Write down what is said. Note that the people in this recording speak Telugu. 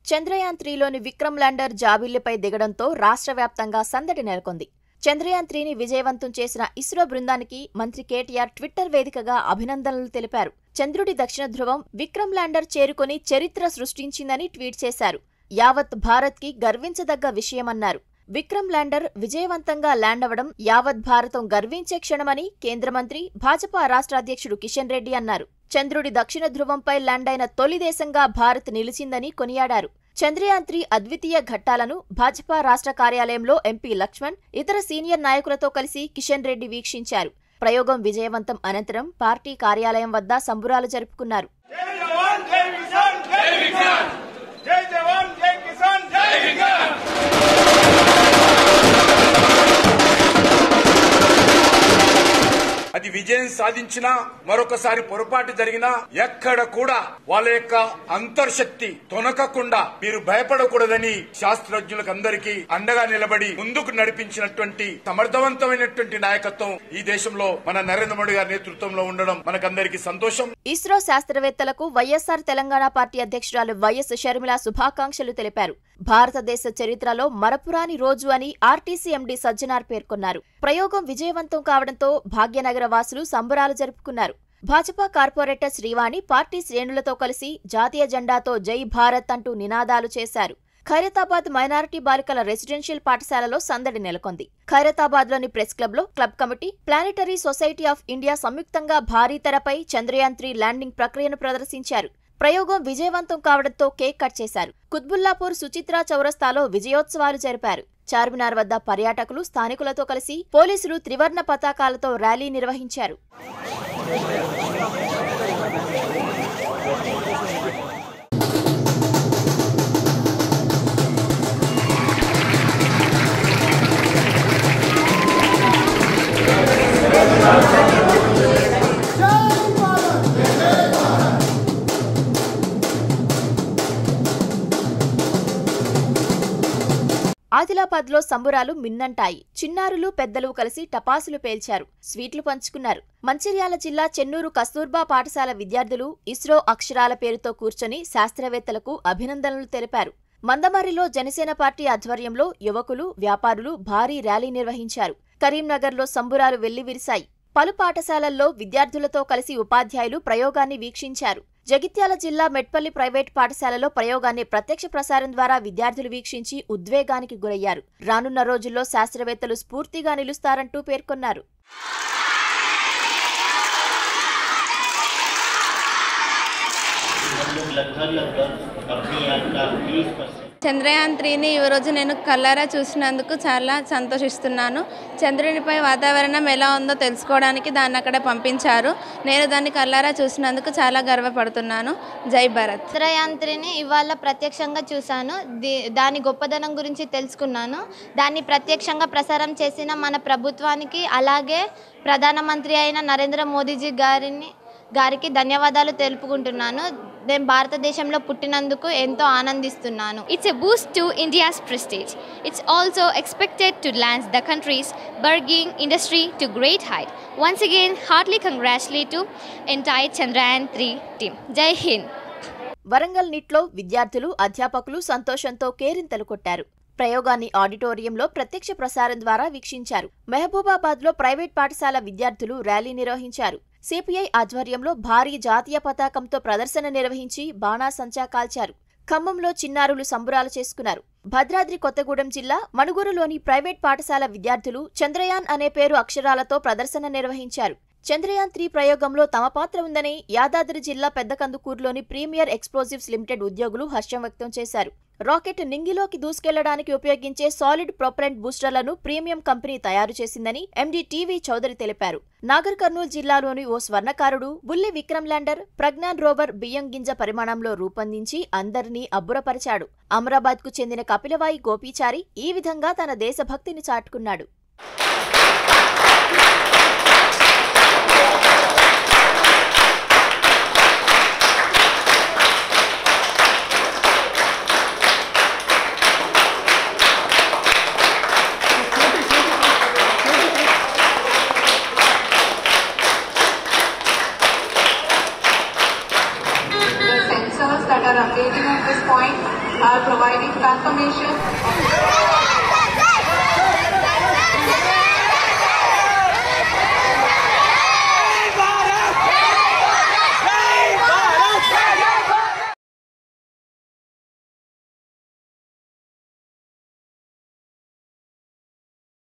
చంద్రయాన్ త్రీలోని విక్రమ్ ల్యాండర్ జాబిల్లిపై దిగడంతో రాష్ట్ర వ్యాప్తంగా సందడి నెలకొంది చంద్రయాన్ త్రీని విజయవంతం చేసిన ఇస్రో బృందానికి మంత్రి కేటీఆర్ ట్విట్టర్ వేదికగా అభినందనలు తెలిపారు చంద్రుడి దక్షిణ ధ్రువం విక్రమ్ ల్యాండర్ చేరుకొని చరిత్ర సృష్టించిందని ట్వీట్ చేశారు యావత్ భారత్కి గర్వించదగ్గ విషయమన్నారు విక్రమ్ ల్యాండర్ విజయవంతంగా ల్యాండ్ అవ్వడం యావత్ భారతం గర్వించే క్షణమని కేంద్ర మంత్రి భాజపా రాష్ట్ర అధ్యక్షుడు కిషన్ రెడ్డి అన్నారు చంద్రుడి దక్షిణ ధ్రువంపై ల్యాండ్ అయిన తొలి దేశంగా భారత్ నిలిచిందని కొనియాడారు చంద్రయాన్ త్రీ అద్వితీయ ఘట్టాలను భాజపా రాష్ట్ర కార్యాలయంలో ఎంపీ లక్ష్మణ్ ఇతర సీనియర్ నాయకులతో కలిసి కిషన్ రెడ్డి వీక్షించారు ప్రయోగం విజయవంతం అనంతరం పార్టీ కార్యాలయం వద్ద సంబురాలు జరుపుకున్నారు జై జవాన్ జై కిసాన్ జై విజ్ఞాన్ జై జవాన్ జై కిసాన్ జై విజ్ఞాన్ అది విజయం సాధించినా మరొకసారి పొరపాటు జరిగినా ఎక్కడ కూడా వాళ్ళ యొక్క అంతర్శక్తి తొనకకుండా మీరు భయపడకూడదని శాస్త్రజ్ఞులకు అందరికీ అండగా నిలబడి ముందుకు నడిపించినటువంటి సమర్థవంతమైనటువంటి నాయకత్వం ఈ దేశంలో మన నరేంద్ర మోడీ గారి నేతృత్వంలో ఉండడం మనకందరికీ సంతోషం ఇస్రో శాస్త్రవేత్తలకు వైఎస్సార్ తెలంగాణ పార్టీ అధ్యక్షురాలు వైఎస్ షర్మిల శుభాకాంక్షలు తెలిపారు భారతదేశ చరిత్రలో మరపురాని రోజు అని ఆర్టీసీ ఎండీ సజ్జనార్ పేర్కొన్నారు ప్రయోగం విజయవంతం కావడంతో భాగ్యనగర వాసులు సంబరాలు జరుపుకున్నారు భాజపా కార్పొరేటర్ శ్రీవాణి పార్టీ శ్రేణులతో కలిసి జాతీయ జెండాతో జై భారత్ అంటూ నినాదాలు చేశారు ఖైరతాబాద్ మైనారిటీ బాలికల రెసిడెన్షియల్ పాఠశాలలో సందడి నెలకొంది ఖైరతాబాద్ లోని ప్రెస్ క్లబ్ లో club committee planetary society of India సంయుక్తంగా భారీ తెరపై చంద్రయాన్ త్రీ ల్యాండింగ్ ప్రక్రియను ప్రదర్శించారు ప్రయోగం విజయవంతం కావడంతో కేక్ కట్ చేశారు కుత్బుల్లాపూర్ సుచిత్రా చౌరస్తాలో విజయోత్సవాలు జరిపారు చార్మినార్ వద్ద పర్యాటకులు స్థానికులతో కలిసి పోలీసులు త్రివర్ణ పతాకాలతో ర్యాలీ నిర్వహించారు ఆదిలాబాద్ లో సంబురాలు మిన్నంటాయి చిన్నారులు పెద్దలు కలిసి టపాసులు పేల్చారు స్వీట్లు పంచుకున్నారు మంచిర్యాల జిల్లా చెన్నూరు కస్తూర్బా పాఠశాల విద్యార్థులు ఇస్రో అక్షరాల పేరుతో కూర్చొని శాస్త్రవేత్తలకు అభినందనలు తెలిపారు మందమర్రిలో జనసేన పార్టీ ఆధ్వర్యంలో యువకులు వ్యాపారులు భారీ ర్యాలీ నిర్వహించారు కరీంనగర్లో సంబురాలు వెల్లివిరిశాయి పలు పాఠశాలల్లో విద్యార్థులతో కలిసి ఉపాధ్యాయులు ప్రయోగాన్ని వీక్షించారు జగిత్యాల జిల్లా మెట్పల్లి ప్రైవేట్ పాఠశాలలో ప్రయోగాన్ని ప్రత్యక్ష ప్రసారం ద్వారా విద్యార్థులు వీక్షించి ఉద్వేగానికి గురయ్యారు రానున్న రోజుల్లో శాస్త్రవేత్తలు స్ఫూర్తిగా నిలుస్తారంటూ పేర్కొన్నారు हम लोग लगभग लगभग अपनी याद का बीस परसेंट చంద్రయాన్ త్రీని ఈరోజు నేను కల్లారా చూసినందుకు చాలా సంతోషిస్తున్నాను చంద్రునిపై వాతావరణం ఎలా ఉందో తెలుసుకోవడానికి దాన్ని అక్కడ పంపించారు నేను దాన్ని కల్లారా చూసినందుకు చాలా గర్వపడుతున్నాను జై భారత్ చంద్రయాంత్రిని ఇవాళ ప్రత్యక్షంగా చూశాను ది- దాని గొప్పదనం గురించి తెలుసుకున్నాను దాన్ని ప్రత్యక్షంగా ప్రసారం చేసిన మన ప్రభుత్వానికి అలాగే ప్రధానమంత్రి అయిన నరేంద్ర మోదీజీ గారిని గారికి ధన్యవాదాలు తెలుపుకుంటున్నాను నేను భారతదేశంలో పుట్టినందుకు ఎంతో ఆనందిస్తున్నాను It's a boost to India's prestige. It's also expected to land the country's burgeoning industry to great height. Once again, heartily congratulate to entire Chandrayaan 3 team. Jai Hind. Warangal నిట్లో విద్యార్థులు అధ్యాపకులు సంతోషంతో కేరింతలు కొట్టారు ప్రయోగాన్ని ఆడిటోరియంలో ప్రత్యక్ష ప్రసారం ద్వారా వీక్షించారు మహబూబాబాద్ లో ప్రైవేట్ పాఠశాల విద్యార్థులు ర్యాలీ నిర్వహించారు సిపిఐ ఆధ్వర్యంలో భారీ జాతీయ పతాకంతో ప్రదర్శన నిర్వహించి బాణాసంచా కాల్చారు ఖమ్మంలో చిన్నారులు సంబురాలు చేసుకున్నారు భద్రాద్రి కొత్తగూడెం జిల్లా మణుగూరులోని ప్రైవేట్ పాఠశాల విద్యార్థులు చంద్రయాన్ అనే పేరు అక్షరాలతో ప్రదర్శన నిర్వహించారు చంద్రయాన్ త్రీ ప్రయోగంలో తమ పాత్ర ఉందని యాదాద్రి జిల్లా పెద్దకందుకూరులోని ప్రీమియర్ ఎక్స్ప్లోజివ్స్ లిమిటెడ్ ఉద్యోగులు హర్షం వ్యక్తం చేశారు రాకెట్ నింగిలోకి దూసుకెళ్లడానికి ఉపయోగించే సాలిడ్ ప్రొపరెంట్ బూస్టర్లను ప్రీమియం కంపెనీ తయారు చేసిందని ఎండీ టీవీ చౌదరి తెలిపారు నాగర్ కర్నూలు జిల్లాలోని ఓ స్వర్ణకారుడు బుల్లి విక్రమ్ ల్యాండర్ ప్రజ్ఞాన్ రోవర్ బియ్యం గింజ పరిమాణంలో రూపొందించి అందరినీ అబ్బురపరిచాడు అమరాబాద్ కు చెందిన కపిలవాయి గోపీచారి ఈ విధంగా తన దేశభక్తిని చాటుకున్నాడు the sensors that are updating at this point are providing confirmation.